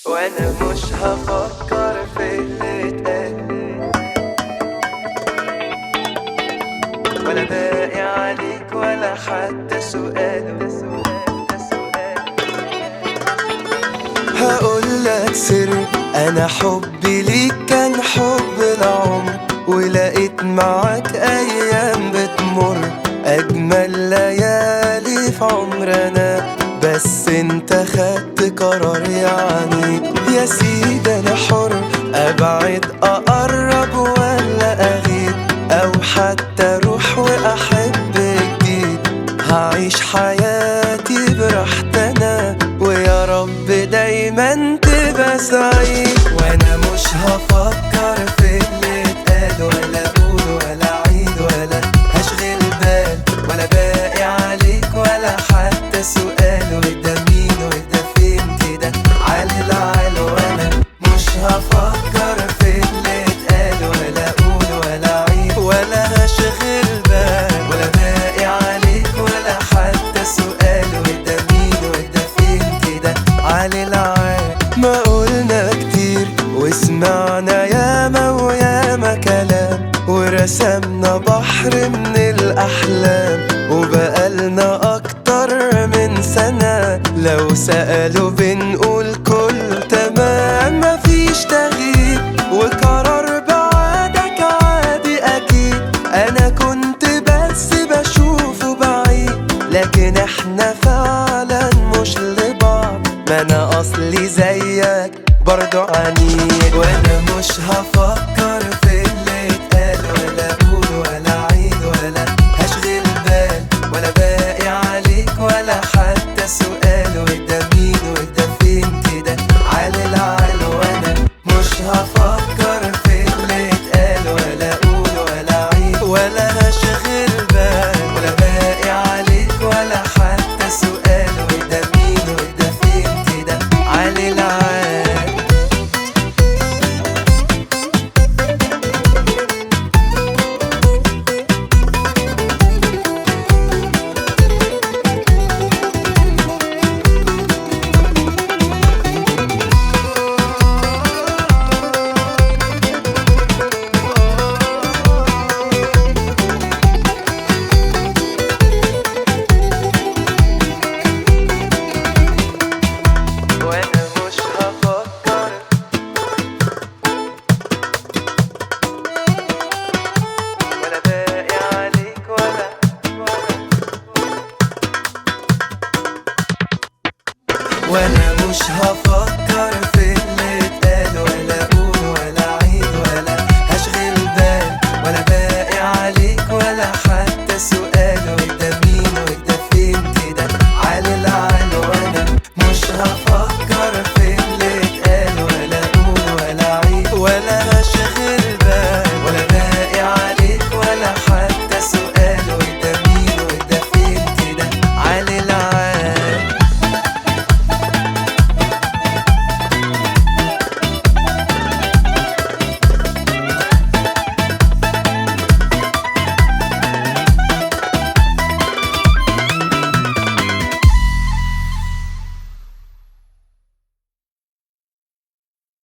وانا مش هفكر في اللي اتقال ولا باقي عليك ولا حتى سؤال ده سؤال ده سؤال هقول لك سر انا حبي ليك كان حب العمر ولقيت معاك ايام بتمر اجمل ليالي في عمرنا بس انت خدت قرار يعني يا سيدي انا حر ابعد اقرب ولا اغيب او حتى اروح واحب جديد هعيش حياتي براحتي انا ويا رب دايما تبقى سعيد وانا مش هفكر في اللي اتقال ولا اقول ولا اعيد ولا هشغل بال ولا باقي عليك ولا حتى سؤال وده مين وده فين كده عال العال وانا مش هفكر في اللي اتقال ولا اقول ولا اعيد ولا هشغل بال ولا باقي عليك ولا حتى سؤال وده مين وده فين كده عال العال ما قلنا كتير وسمعنا ياما وياما كلام ورسمنا بحر من الأحلام وبقالنا أكتر من سنة لو سألوا بنقول كل تمام مفيش تغيير وقرار بعدك عادي أكيد أنا كنت بس بشوفه بعيد لكن احنا فعلا مش لبعض ما أنا أصلي زيك برضو عنيد وأنا مش هفكر في اللي اتقال ولا أقول ولا أعيد ولا هشغل بال ولا باقي عليك ولا حتى سؤال وده مين وده فين كده عال العال وأنا مش هفكر في اللي اتقال ولا أقول ولا أعيد ولا هشغل بال ولا باقي عليك ولا حتى سؤال وده مين وده فين كده عال العال وانا مش هفكر ولا باقي عليك ولا ولا وانا مش هفكر